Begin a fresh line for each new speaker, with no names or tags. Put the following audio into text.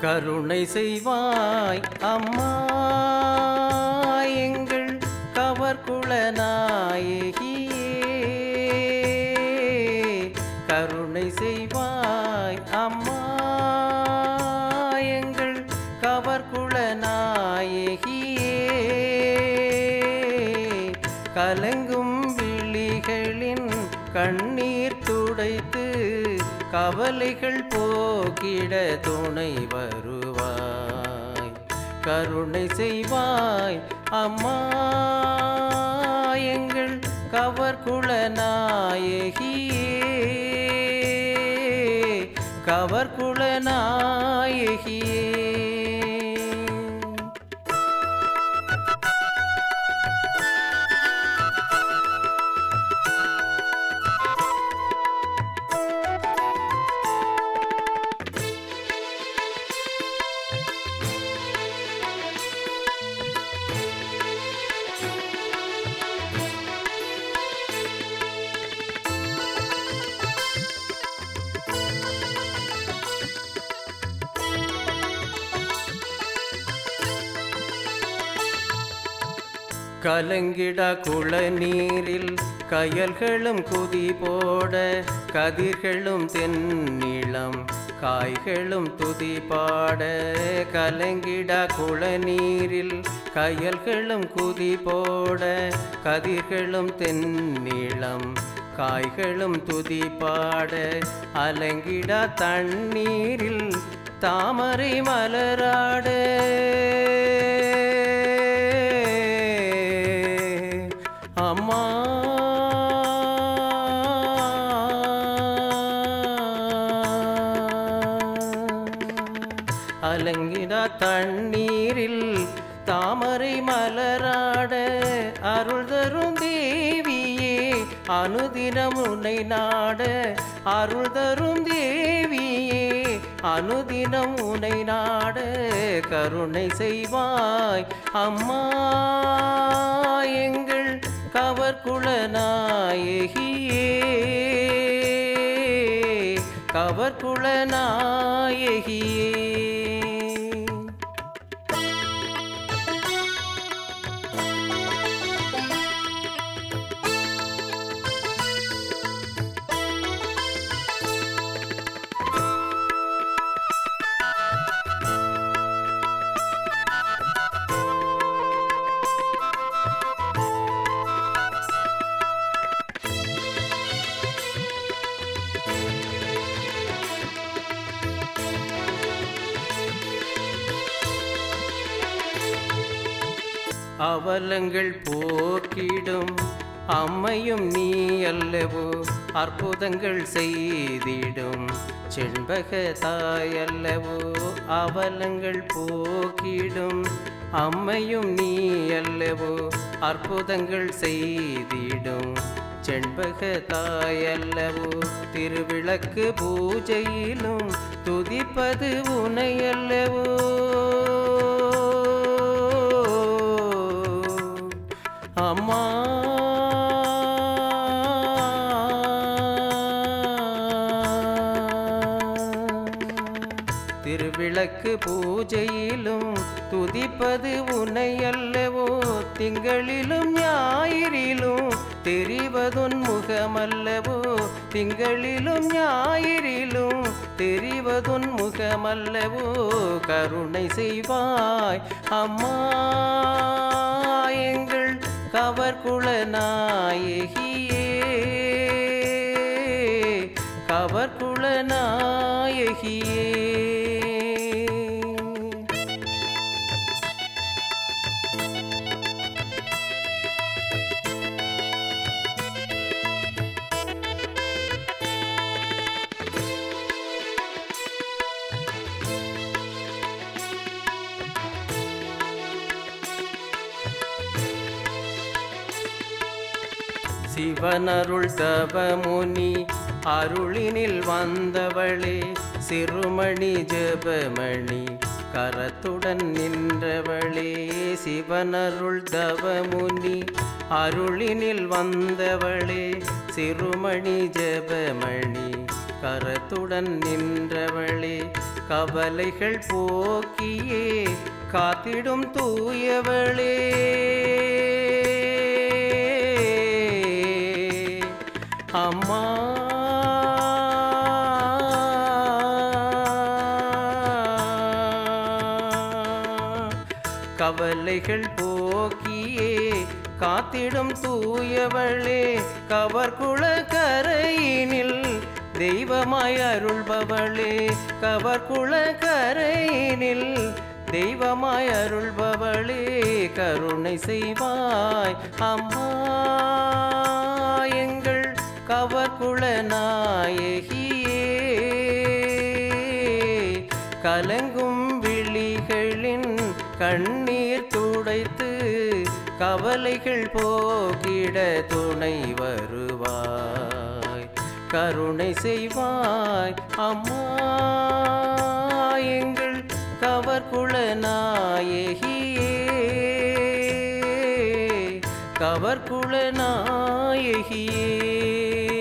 கருணை செய்வாய் அம்மா எங்கள் கவர்குல நாயகியே கருணை செய்வாய் அம்மா எங்கள் கவர்குல நாயகியே கலங்கும் விழிகளின் கண்ணீர் துடைத்து கவலைகள் போக்கிட துணை வருவாய் கருணை செய்வாய் அம்மா எங்கள் கவர்குல நாயகியே கவர்குல நாயகியே கலங்கிட குள நீரில் கயல்களும் குதி போட கதிர்களும் தென்னிளம் காய்களும் துதி பாட கலங்கிட குள நீரில் கயல்களும் குதி போட கதிர்களும் தென்னிளம் காய்களும் துதி பாட அலங்கிட தண்ணீரில் தாமரை மலராட அம்மா அலங்கிடா தண்ணீரில் தாமரை மலராட அருள் தரும் தேவியே அனுதினம் உன்னை நாட அருள் தரும் தேவியே அனுதினம் உன்னை நாட கருணை செய்வாய் அம்மா எங்கள் கவர்குல நாயகியே கவர்குல நாயகியே அவலங்கள் போக்கிடும் அம்மையும் நீ அல்லவோ அற்புதங்கள் செய்திடும் செண்பக தாயல்லவோ அவலங்கள் போக்கிடும் அம்மையும் நீ அல்லவோ அற்புதங்கள் செய்திடும் செண்பக தாயல்லவோ திருவிளக்கு பூஜையிலும் துதிப்பது உனையல்லவோ அம்மா திருவிளக்கு பூஜையிலும் துதிப்பது உன்னை அல்லவோ திங்களிலும் ஞாயிறிலும் தெரிவதுன் முகமல்லவோ திங்களிலும் ஞாயிறிலும் தெரிவதுன் முகமல்லவோ கருணை செய்வாய் அம்மா எங்கள் கவர்குல நாயகியே கவர்குல நாயகியே சிவனருள் தவமுனி அருளினில் வந்தவளே சிறுமணி ஜெபமணி கரத்துடன் நின்றவளே சிவனருள் தவமுனி அருளினில் வந்தவளே சிறுமணி ஜெபமணி கரத்துடன் நின்றவளே கவலைகள் போக்கியே காத்திடும் தூயவளே அம்மா கவலைகள் போக்கியே காத்திடும் தூயவளே கவர்குள கரையினில் தெய்வமாய் அருள்பவளே கவர்குள கரையினில் தெய்வமாய் அருள்பவளே கருணை செய்வாய் அம்மா எங்கள் கவர்குள நாயகியே கலங்கும் விழிகளின் கண்ணீர் துடைத்து கவலைகள் போகிட துணை வருவாய் கருணை செய்வாய் அம்மா எங்கள் கவர்குள நாயகியே கவர்குள நாயகியே